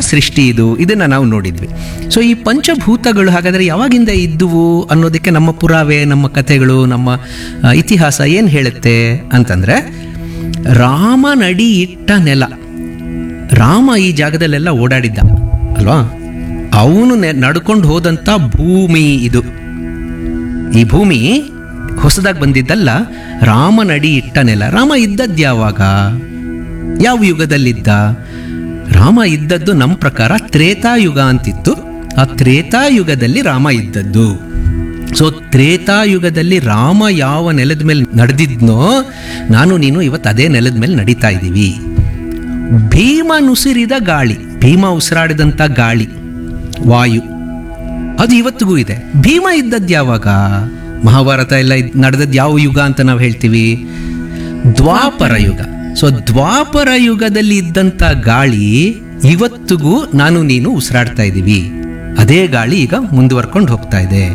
ಸೃಷ್ಟಿ ಇದು ಇದನ್ನು ನಾವು ನೋಡಿದ್ವಿ ಸೊ ಈ ಪಂಚಭೂತಗಳು ಹಾಗಾದರೆ ಯಾವಾಗಿಂದ ಇದ್ದುವು ಅನ್ನೋದಕ್ಕೆ ನಮ್ಮ ಪುರಾವೆ ನಮ್ಮ ಕಥೆಗಳು ನಮ್ಮ ಆ, ಇತಿಹಾಸ ಏನು ಹೇಳುತ್ತೆ ಅಂತಂದರೆ ರಾಮನಡಿ ಇಟ್ಟ ನೆಲ ರಾಮ ಈ ಜಾಗದಲ್ಲೆಲ್ಲ ಓಡಾಡಿದ್ದ ಅಲ್ವಾ ಅವನು ನಡ್ಕೊಂಡು ಹೋದಂಥ ಭೂಮಿ ಇದು ಈ ಭೂಮಿ ಹೊಸದಾಗಿ ಬಂದಿದ್ದಲ್ಲ ರಾಮನಡಿ ಇಟ್ಟ ನೆಲ ರಾಮ ಇದ್ದದ್ದು ಯಾವಾಗ ಯಾವ ಯುಗದಲ್ಲಿದ್ದ ರಾಮ ಇದ್ದದ್ದು ನಮ್ಮ ಪ್ರಕಾರ ತ್ರೇತಾಯುಗ ಅಂತಿತ್ತು ಆ ತ್ರೇತಾಯುಗದಲ್ಲಿ ರಾಮ ಇದ್ದದ್ದು ಸೊ ತ್ರೇತಾಯುಗದಲ್ಲಿ ರಾಮ ಯಾವ ನೆಲದ ಮೇಲೆ ನಡೆದಿದ್ನೋ ನಾನು ನೀನು ಇವತ್ತು ಅದೇ ನೆಲದ ಮೇಲೆ ನಡೀತಾ ಇದ್ದೀವಿ ಭೀಮನುಸಿರಿದ ಗಾಳಿ ಭೀಮ ಉಸಿರಾಡಿದಂಥ ಗಾಳಿ ವಾಯು ಅದು ಇವತ್ತಿಗೂ ಇದೆ ಭೀಮ ಇದ್ದದ್ದು ಯಾವಾಗ ಮಹಾಭಾರತ ಎಲ್ಲ ಇದ್- ನಡೆದದ್ದು ಯಾವ ಯುಗ ಅಂತ ನಾವು ಹೇಳ್ತೀವಿ ದ್ವಾಪರ ಯುಗ ಸೊ ದ್ವಾಪರ ಯುಗದಲ್ಲಿ ಇದ್ದಂಥ ಗಾಳಿ ಇವತ್ತಿಗೂ ನಾನು ನೀನು ಉಸಿರಾಡ್ತಾ ಇದ್ದೀವಿ ಅದೇ ಗಾಳಿ ಈಗ ಮುಂದುವರ್ಕೊಂಡು ಹೋಗ್ತಾ ಇದೆ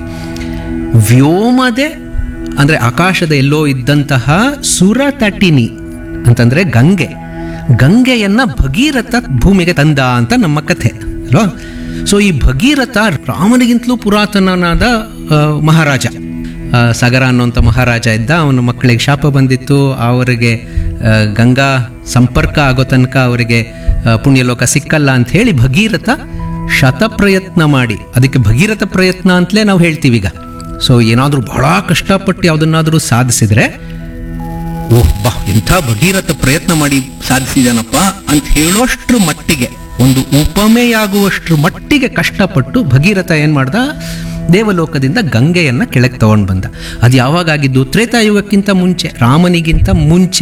ವ್ಯೋಮದೆ ಅಂದರೆ ಆಕಾಶದ ಎಲ್ಲೋ ಇದ್ದಂತಹ ಸುರತಟಿನಿ ಅಂತಂದರೆ ಗಂಗೆ ಗಂಗೆಯನ್ನ ಭಗೀರಥ ಭೂಮಿಗೆ ತಂದ ಅಂತ ನಮ್ಮ ಕಥೆ ಅಲ್ವಾ ಸೊ ಈ ಭಗೀರಥ ರಾಮನಿಗಿಂತಲೂ ಪುರಾತನನಾದ ಆ, ಮಹಾರಾಜ ಆ, ಸಗರ ಅನ್ನುವಂಥ ಮಹಾರಾಜ ಇದ್ದ ಅವನ ಮಕ್ಕಳಿಗೆ ಶಾಪ ಬಂದಿತ್ತು ಅವರಿಗೆ ಆ, ಗಂಗಾ ಸಂಪರ್ಕ ಆಗೋ ತನಕ ಅವರಿಗೆ ಆ, ಪುಣ್ಯಲೋಕ ಸಿಕ್ಕಲ್ಲ ಅಂತ ಹೇಳಿ ಭಗೀರಥ ಶತಪ್ರಯತ್ನ ಮಾಡಿ ಅದಕ್ಕೆ ಭಗೀರಥ ಪ್ರಯತ್ನ ಅಂತಲೇ ನಾವು ಹೇಳ್ತೀವಿ ಈಗ ಸೊ ಏನಾದರೂ ಬಹಳ ಕಷ್ಟಪಟ್ಟು ಯಾವುದನ್ನಾದರೂ ಸಾಧಿಸಿದ್ರೆ ಓಹ್ ಬಾ ಎಂಥ ಭಗೀರಥ ಪ್ರಯತ್ನ ಮಾಡಿ ಸಾಧಿಸಿದಾನಪ್ಪ ಅಂತ ಹೇಳೋಷ್ಟ್ರ ಮಟ್ಟಿಗೆ ಒಂದು ಉಪಮೆಯಾಗುವಷ್ಟ್ರ ಮಟ್ಟಿಗೆ ಕಷ್ಟಪಟ್ಟು ಭಗೀರಥ ಏನು ಮಾಡ್ದ ದೇವಲೋಕದಿಂದ ಗಂಗೆಯನ್ನ ಕೆಳಗೆ ತಗೊಂಡು ಬಂದ ಅದು ಯಾವಾಗಾಗಿದ್ದು ತ್ರೇತಾಯುಗಕ್ಕಿಂತ ಮುಂಚೆ ರಾಮನಿಗಿಂತ ಮುಂಚೆ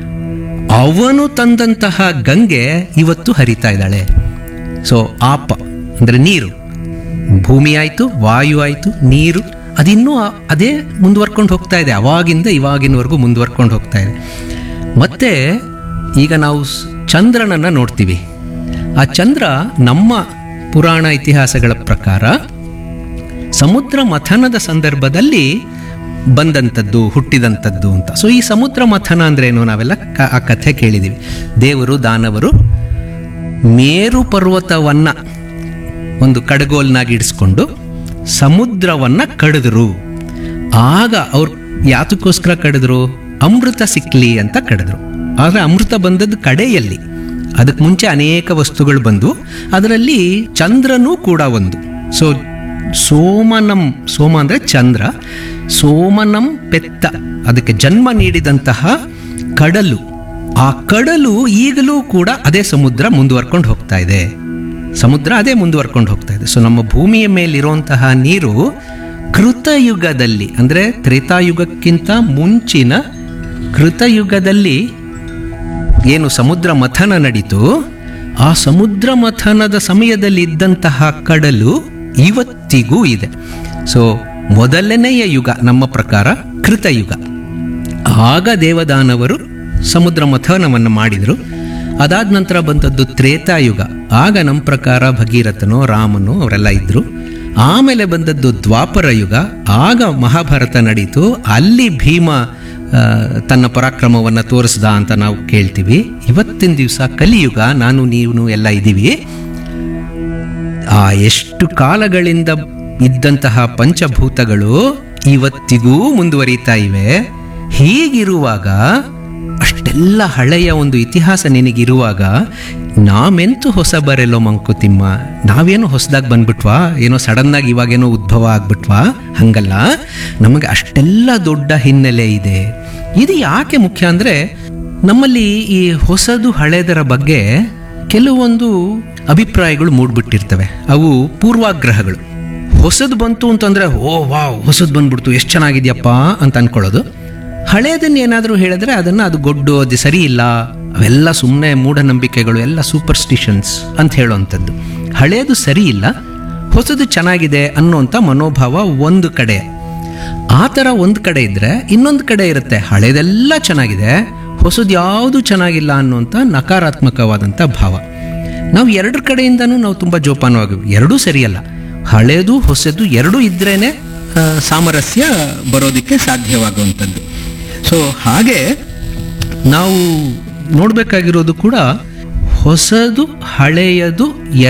ಅವನು ತಂದಂತಹ ಗಂಗೆ ಇವತ್ತು ಹರಿತಾ ಇದ್ದಾಳೆ ಸೊ ಆಪ ಅಂದರೆ ನೀರು ಭೂಮಿ ಆಯಿತು ವಾಯು ಆಯಿತು ನೀರು ಅದಿನ್ನೂ ಆ- ಅದೇ ಮುಂದುವರ್ಕೊಂಡು ಹೋಗ್ತಾ ಇದೆ ಅವಾಗಿಂದ ಇವಾಗಿನವರೆಗೂ ಮುಂದುವರ್ಕೊಂಡು ಹೋಗ್ತಾ ಇದೆ ಮತ್ತೆ ಈಗ ನಾವು ಸ್- ಚಂದ್ರನನ್ನ ನೋಡ್ತೀವಿ ಆ ಚಂದ್ರ ನಮ್ಮ ಪುರಾಣ ಇತಿಹಾಸಗಳ ಪ್ರಕಾರ ಸಮುದ್ರ ಮಥನದ ಸಂದರ್ಭದಲ್ಲಿ ಬಂದಂಥದ್ದು ಹುಟ್ಟಿದಂಥದ್ದು ಅಂತ ಸೊ ಈ ಸಮುದ್ರ ಮಥನ ಅಂದ್ರೆ ಏನು ನಾವೆಲ್ಲ ಕ- ಆ ಕಥೆ ಕೇಳಿದ್ದೀವಿ ದೇವರು ದಾನವರು ಮೇರು ಪರ್ವತವನ್ನ ಒಂದು ಕಡಗೋಲ್ನಾಗಿ ಇಡಿಸ್ಕೊಂಡು ಸಮುದ್ರವನ್ನ ಕಡಿದ್ರು ಆಗ ಅವ್ರು ಯಾತಕ್ಕೋಸ್ಕರ ಕಡಿದ್ರು ಅಮೃತ ಸಿಕ್ಲಿ ಅಂತ ಕಡಿದ್ರು ಆದರೆ ಅಮೃತ ಬಂದದ್ದು ಕಡೆಯಲ್ಲಿ ಅದಕ್ಕೆ ಮುಂಚೆ ಅನೇಕ ವಸ್ತುಗಳು ಬಂದು ಅದರಲ್ಲಿ ಚಂದ್ರನೂ ಕೂಡ ಒಂದು ಸೊ ಸೋಮನಂ ಸೋಮ ಅಂದರೆ ಚಂದ್ರ ಸೋಮನಂ ಪೆತ್ತ ಅದಕ್ಕೆ ಜನ್ಮ ನೀಡಿದಂತಹ ಕಡಲು ಆ ಕಡಲು ಈಗಲೂ ಕೂಡ ಅದೇ ಸಮುದ್ರ ಮುಂದುವರ್ಕೊಂಡು ಹೋಗ್ತಾ ಇದೆ ಸಮುದ್ರ ಅದೇ ಮುಂದುವರ್ಕೊಂಡು ಹೋಗ್ತಾ ಇದೆ ಸೊ ನಮ್ಮ ಭೂಮಿಯ ಮೇಲಿರುವಂತಹ ನೀರು ಕೃತಯುಗದಲ್ಲಿ ಅಂದರೆ ತ್ರೇತಾಯುಗಕ್ಕಿಂತ ಮುಂಚಿನ ಕೃತಯುಗದಲ್ಲಿ ಏನು ಸಮುದ್ರ ಮಥನ ನಡೀತು ಆ ಸಮುದ್ರ ಮಥನದ ಸಮಯದಲ್ಲಿ ಇದ್ದಂತಹ ಕಡಲು ಇವತ್ತಿಗೂ ಇದೆ ಸೊ ಮೊದಲನೆಯ ಯುಗ ನಮ್ಮ ಪ್ರಕಾರ ಕೃತಯುಗ ಆಗ ದೇವದಾನವರು ಸಮುದ್ರ ಮಥನವನ್ನು ಮಾಡಿದರು ಅದಾದ ನಂತರ ಬಂದದ್ದು ತ್ರೇತಾಯುಗ ಆಗ ನಮ್ಮ ಪ್ರಕಾರ ಭಗೀರಥನು ರಾಮನು ಅವರೆಲ್ಲ ಇದ್ದರು ಆಮೇಲೆ ಬಂದದ್ದು ದ್ವಾಪರ ಯುಗ ಆಗ ಮಹಾಭಾರತ ನಡೀತು ಅಲ್ಲಿ ಭೀಮ ಆ, ತನ್ನ ಪರಾಕ್ರಮವನ್ನು ತೋರಿಸ್ದ ಅಂತ ನಾವು ಕೇಳ್ತೀವಿ ಇವತ್ತಿನ ದಿವಸ ಕಲಿಯುಗ ನಾನು ನೀವು ಎಲ್ಲ ಇದ್ದೀವಿ ಆ ಎಷ್ಟು ಕಾಲಗಳಿಂದ ಇದ್ದಂತಹ ಪಂಚಭೂತಗಳು ಇವತ್ತಿಗೂ ಮುಂದುವರಿತಾ ಇವೆ ಹೀಗಿರುವಾಗ ಅಷ್ಟೆಲ್ಲ ಹಳೆಯ ಒಂದು ಇತಿಹಾಸ ನಿನಗಿರುವಾಗ ನಾವೆಂತೂ ಹೊಸ ಬರೆಲ್ಲೋ ಮಂಕುತಿಮ್ಮ ನಾವೇನೋ ಹೊಸದಾಗಿ ಬಂದ್ಬಿಟ್ವಾ ಏನೋ ಸಡನ್ನಾಗಿ ಇವಾಗೇನೋ ಉದ್ಭವ ಆಗ್ಬಿಟ್ವಾ ಹಂಗಲ್ಲ ನಮಗೆ ಅಷ್ಟೆಲ್ಲ ದೊಡ್ಡ ಹಿನ್ನೆಲೆ ಇದೆ ಇದು ಯಾಕೆ ಮುಖ್ಯ ಅಂದರೆ ನಮ್ಮಲ್ಲಿ ಈ ಹೊಸದು ಹಳೆದರ ಬಗ್ಗೆ ಕೆಲವೊಂದು ಅಭಿಪ್ರಾಯಗಳು ಮೂಡ್ಬಿಟ್ಟಿರ್ತವೆ ಅವು ಪೂರ್ವಾಗ್ರಹಗಳು ಹೊಸದು ಬಂತು ಅಂತಂದ್ರೆ ಓ ವಾವ್ ಹೊಸದು ಬಂದ್ಬಿಡ್ತು ಎಷ್ಟು ಚೆನ್ನಾಗಿದ್ಯಪ್ಪ ಅಂತ ಅನ್ಕೊಳ್ಳೋದು ಹಳೇದನ್ನ ಏನಾದರೂ ಹೇಳಿದ್ರೆ ಅದನ್ನು ಅದು ಗೊಡ್ಡು ಅದು ಸರಿ ಇಲ್ಲ ಅವೆಲ್ಲ ಸುಮ್ಮನೆ ಮೂಢನಂಬಿಕೆಗಳು ಎಲ್ಲ ಸೂಪರ್ಸ್ಟಿಷನ್ಸ್ ಅಂತ ಹೇಳೋವಂಥದ್ದು ಹಳೇದು ಸರಿ ಇಲ್ಲ ಹೊಸದು ಚೆನ್ನಾಗಿದೆ ಅನ್ನೋಂಥ ಮನೋಭಾವ ಒಂದು ಕಡೆ ಆ ಥರ ಒಂದು ಕಡೆ ಇದ್ದರೆ ಇನ್ನೊಂದು ಕಡೆ ಇರುತ್ತೆ ಹಳೇದೆಲ್ಲ ಚೆನ್ನಾಗಿದೆ ಹೊಸದು ಯಾವುದು ಚೆನ್ನಾಗಿಲ್ಲ ಅನ್ನುವಂಥ ನಕಾರಾತ್ಮಕವಾದಂಥ ಭಾವ ನಾವು ಎರಡರ ಕಡೆಯಿಂದನೂ ನಾವು ತುಂಬ ಜೋಪಾನವಾಗಿವಿ ಎರಡೂ ಸರಿಯಲ್ಲ ಹಳೇದು ಹೊಸದು ಎರಡೂ ಇದ್ರೇ ಸಾಮರಸ್ಯ ಬರೋದಕ್ಕೆ ಸಾಧ್ಯವಾಗುವಂಥದ್ದು ಸೊ ಹಾಗೆ ನಾವು ನೋಡಬೇಕಾಗಿರೋದು ಕೂಡ ಹೊಸದು ಹಳೆಯದು